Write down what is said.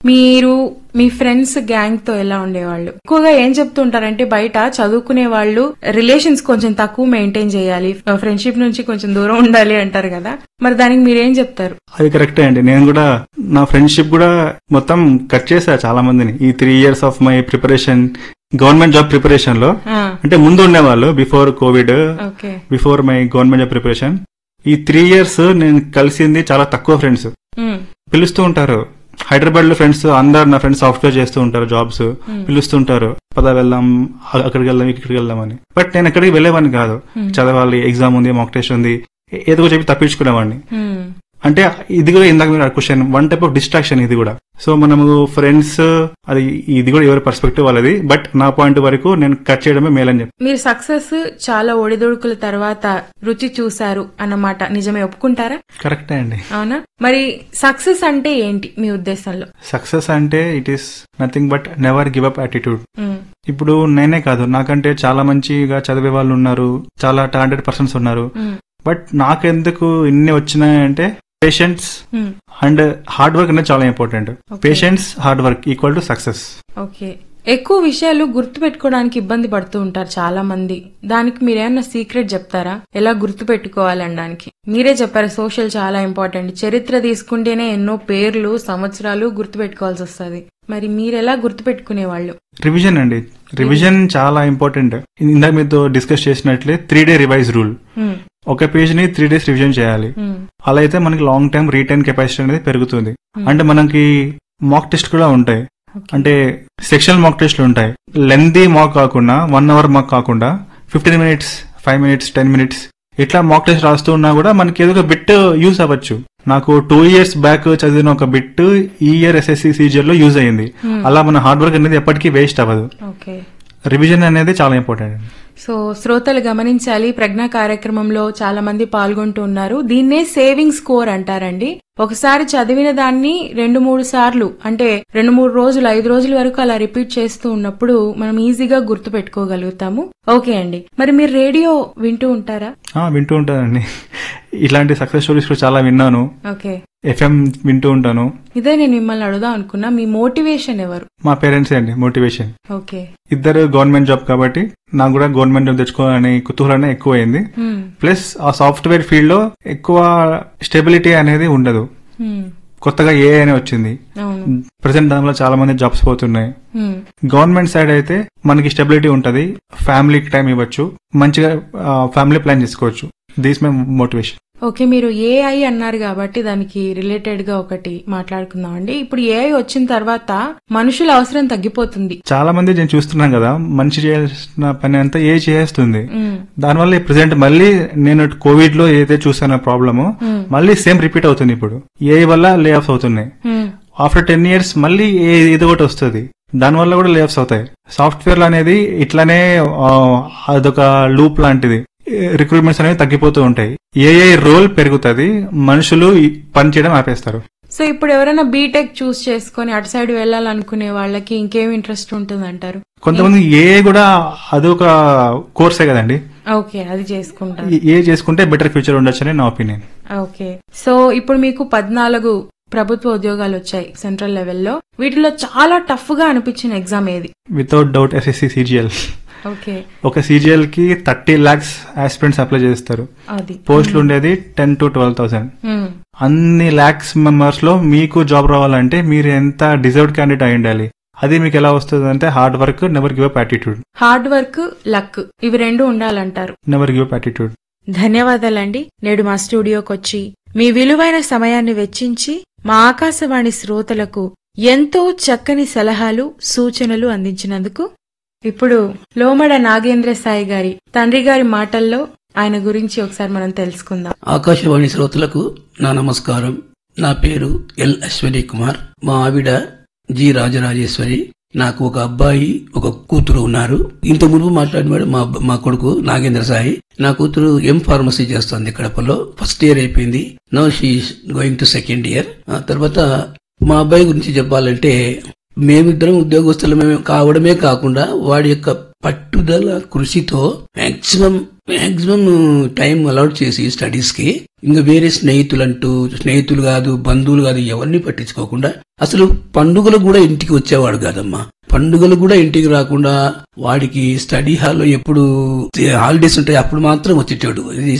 మీరు మీ friends gang తో ఎలా ఉండేవాళ్ళు ఎక్కువగా ఏం చెప్తుంటారంటే బయట చదువుకునే వాళ్ళు రిలేషన్స్ కొంచెం తక్కువ మెయింటైన్ చేయాలి ఫ్రెండ్షిప్ నుంచి కొంచెం దూరం ఉండాలి అంటారు కదా మరి దానికి మీరేం చెప్తారు అది కరెక్టే అండి నేను కూడా నా ఫ్రెండ్షిప్ కూడా మొత్తం కట్ చేశా చాలా మందిని ఈ three years of my preparation government job preparation లో ఆ, అంటే ముందు ఉండేవాళ్ళు before COVID okay before my government job preparation ఈ త్రీ ఇయర్స్ నేను కలిసింది చాలా తక్కువ ఫ్రెండ్స్ ఉమ్, పిలుస్తూ ఉంటారు హైదరాబాద్ లో ఫ్రెండ్స్ అందరు నా ఫ్రెండ్స్ సాఫ్ట్వేర్ చేస్తూ ఉంటారు జాబ్స్ పిలుస్తుంటారు పద వెళ్దాం అ- అక్కడికి వెళ్దాం ఇక్కడికి వెళ్దాం అని బట్ నేను ఎక్కడికి వెళ్ళేవాడిని కాదు చదవాలి ఎగ్జామ్ ఉంది మాక్ టెస్ట్ ఉంది ఏ- ఏదో ఒకటి చెప్పి తప్పించుకునేవాడిని ఉమ్, అంటే ఇది కూడా ఇందాక మీరు question one type of distraction ఇది కూడా సో మనము ఫ్రెండ్స్ అది ఇది కూడా ఎవరి పర్స్పెక్టివ్ వాళ్ళది బట్ నా పాయింట్ వరకు నేను కట్ చేయడమే మేలని చెప్పి మీరు సక్సెస్ చాలా ఒడిదుడుకుల తర్వాత రుచి చూశారు అన్నమాట నిజమే ఒప్పుకుంటారా కరెక్టే అండి అవునా మరి సక్సెస్ అంటే ఏంటి మీ ఉద్దేశంలో సక్సెస్ అంటే it is nothing but never give up attitude um, ఇప్పుడు నేనే కాదు నాకంటే చాలా మంచిగా చదివే వాళ్ళు ఉన్నారు చాలా టాలెంటెడ్ పర్సన్స్ ఉన్నారు ఉమ్, బట్ నాకెందుకు ఇన్ని వచ్చినాయంటే patience um, and hard work అనేది చాలా important patience hard work equal to success okay ఎక్కువ విషయాలు గుర్తు పెట్టుకోవడానికి ఇబ్బంది పడుతూ ఉంటారు చాలా మంది దానికి మీరేమన్నా సీక్రెట్ చెప్తారా ఎలా గుర్తు పెట్టుకోవాలనడానికి మీరే చెప్పారు సోషల్ చాలా ఇంపార్టెంట్ చరిత్ర తీసుకుంటేనే ఎన్నో పేర్లు సంవత్సరాలు గుర్తు పెట్టుకోవాల్సి వస్తుంది మరి మీరెలా గుర్తు పెట్టుకునేవాళ్ళు రివిజన్ అండి రివిజన్ చాలా ఇంపార్టెంట్ ఇందాక మీతో డిస్కస్ చేసినట్లే three day revise rule um, ఒక పేజ్ ని త్రీ డేస్ రివిజన్ చేయాలి ఉమ్, అలా అయితే మనకి లాంగ్ టైం రీటైన్ కెపాసిటీ అనేది పెరుగుతుంది అంటే మనకి మాక్ టెస్ట్ కూడా ఉంటాయి అంటే సెక్షనల్ మాక్ టెస్ట్లు ఉంటాయి లెందీ మాక్ కాకుండా వన్ అవర్ మాక్ కాకుండా fifteen minutes five minutes ten minutes ఇట్లా మాక్ టెస్ట్ రాస్తూ ఉన్నా కూడా మనకి ఏదో ఒక బిట్ యూస్ అవ్వచ్చు నాకు టూ ఇయర్స్ బ్యాక్ చదివిన ఒక బిట్ ఈ ఇయర్ ఎస్ఎస్సి సీజర్ లో యూజ్ అయ్యింది అలా మన హార్డ్ వర్క్ అనేది ఎప్పటికీ వేస్ట్ అవ్వదు ఓకే రివిజన్ అనేది చాలా ఇంపార్టెంట్ సో శ్రోతలు గమనించాలి ప్రజ్ఞ కార్యక్రమంలో చాలా మంది పాల్గొంటూ ఉన్నారు దీన్నే సేవింగ్ స్కోర్ అంటారండి ఒకసారి చదివిన దాన్ని రెండు మూడు సార్లు అంటే రెండు మూడు రోజులు ఐదు రోజుల వరకు అలా రిపీట్ చేస్తూ ఉన్నప్పుడు మనం ఈజీగా గుర్తు పెట్టుకోగలుగుతాము ఓకే అండి మరి మీరు రేడియో వింటూ ఉంటారా ఆ, వింటూ ఉంటానండి ఇలాంటి సక్సెస్ స్టోరీస్ కూడా చాలా విన్నాను ఓకే ఎఫ్ఎం వింటూ ఉంటాను ఇదే నేను మిమ్మల్ని అడుగుదాం అనుకున్నా మీ మోటివేషన్ ఎవరు మా పేరెంట్స్ అండి మోటివేషన్ ఓకే ఇద్దరు గవర్నమెంట్ జాబ్ కాబట్టి నాకు కూడా గవర్నమెంట్ జాబ్ తెచ్చుకోవాలని కుతూహలనే ఎక్కువైంది హ్మ్, ప్లస్ ఆ సాఫ్ట్వేర్ ఫీల్డ్ లో ఎక్కువ స్టెబిలిటీ అనేది ఉండదు హ్మ్, కొత్తగా ఏ అని వచ్చింది అవును ప్రజెంట్ దానిలో చాలా మంది జాబ్స్ పోతున్నాయి హ్మ్, గవర్నమెంట్ సైడ్ అయితే మనకి స్టెబిలిటీ ఉంటది ఫ్యామిలీకి టైం ఇవ్వచ్చు మంచిగా ఫ్యామిలీ ప్లాన్ చేసుకోవచ్చు దీస్ మై మోటివేషన్ ఓకే మీరు ఏఐ అన్నారు కాబట్టి దానికి రిలేటెడ్ గా ఒకటి మాట్లాడుకుందాం అండి ఇప్పుడు ఏఐ వచ్చిన తర్వాత మనుషుల అవసరం తగ్గిపోతుంది చాలా మంది నేను చూస్తున్నాం కదా మంచి చేయాల్సిన పని అంతా ఏ చేస్తుంది ఉమ్, దానివల్ల ప్రజెంట్ మళ్ళీ నేను కోవిడ్ లో ఏదైతే చూసానో ప్రాబ్లమ్ మళ్ళీ సేమ్ రిపీట్ అవుతుంది ఇప్పుడు ఏ వల్ల లే ఆఫ్ అవుతున్నాయి ఉమ్, ఆఫ్టర్ టెన్ ఇయర్స్ మళ్ళీ ఏ- ఏదో ఒకటి వస్తుంది దానివల్ల కూడా లే ఆఫ్స్ అవుతాయి సాఫ్ట్వేర్ అనేది ఇట్లానే ఆ, అదొక లూప్ లాంటిది రిక్రూట్మెంట్స్ అనేవి తగ్గిపోతూ ఉంటాయి ఏఐ రోల్ పెరుగుతుంది మనుషులు ఈ పని చేయడం ఆపేస్తారు సో ఇప్పుడు ఎవరైనా బీటెక్ చూస్ చేసుకొని అటు సైడ్ వెళ్ళాలనుకునే వాళ్ళకి ఇంకేం ఇంట్రెస్ట్ ఉంటుంది అంటారు కొంతమంది ఏఐ కూడా అదొక కోర్సే కదండి ఓకే అది చేసుకుంటారు ఈ- ఏ చేసుకుంటే బెటర్ ఫ్యూచర్ ఉండొచ్చు అని నా ఒపీనియన్ ఓకే సో ఇప్పుడు మీకు పద్నాలుగు ప్రభుత్వ ఉద్యోగాలు వచ్చాయి సెంట్రల్ లెవెల్లో వీటిలో చాలా టఫ్ గా అనిపించిన ఎగ్జామ్ ఏది without doubt SSC CGL okay ఒక సిజిఎల్ కి థర్టీ లాక్స్ ఆస్పిరెంట్స్ అప్లై చేస్తారు అది పోస్టులు ఉండేది ten to twelve thousand um, అన్ని లాక్స్ మెంబర్స్ లో మీకు జాబ్ రావాలంటే మీరు ఎంత డిజర్వ్డ్ క్యాండిడేట్ అయి ఉండాలి అది మీకు ఎలా వస్తుంది అంటే hard work never give up attitude hard work luck ఇవి రెండు ఉండాలంటారు నెవర్ గివ్ అప్ యాటిట్యూడ్ ధన్యవాదాలండి నేడు మా స్టూడియోకొచ్చి మీ విలువైన సమయాన్ని వెచ్చించి మా ఆకాశవాణి శ్రోతలకు ఎంతో చక్కని సలహాలు సూచనలు అందించినందుకు ఇప్పుడు లోమడ నాగేంద్ర సాయి గారి తండ్రి గారి మాటల్లో ఆయన గురించి ఒకసారి మనం తెలుసుకుందాం ఆకాశవాణి శ్రోతలకు నా నమస్కారం నా పేరు ఎల్ అశ్వని కుమార్ మా ఆవిడ జి రాజరాజేశ్వరి నాకు ఒక అబ్బాయి ఒక కూతురు ఉన్నారు ఇంత మునుపు మాట్లాడినాడు మా అబ్బ- మా కొడుకు నాగేంద్ర సాయి నా కూతురు ఎం ఫార్మసీ చేస్తుంది కడపలో ఫస్ట్ ఇయర్ అయిపోయింది no she going to second year ఆ తర్వాత మా అబ్బాయి గురించి చెప్పాలంటే మేమిద్దరం ఉద్యోగస్తులమే కావడమే కాకుండా వాడి యొక్క పట్టుదల కృషితో మాక్సిమం మాక్సిమం టైం అలౌట్ చేసి స్టడీస్ కి ఇంకా వేరే స్నేహితులంటూ స్నేహితులు కాదు బంధువులు కాదు ఎవరిని పట్టించుకోకుండా అసలు పండుగలు కూడా ఇంటికి వచ్చేవాడు కాదమ్మా పండుగలు కూడా ఇంటికి రాకుండా వాడికి స్టడీ హాల్లో ఎప్పుడు హాలిడేస్ ఉంటాయి అప్పుడు మాత్రం వచ్చేటాడు ఇది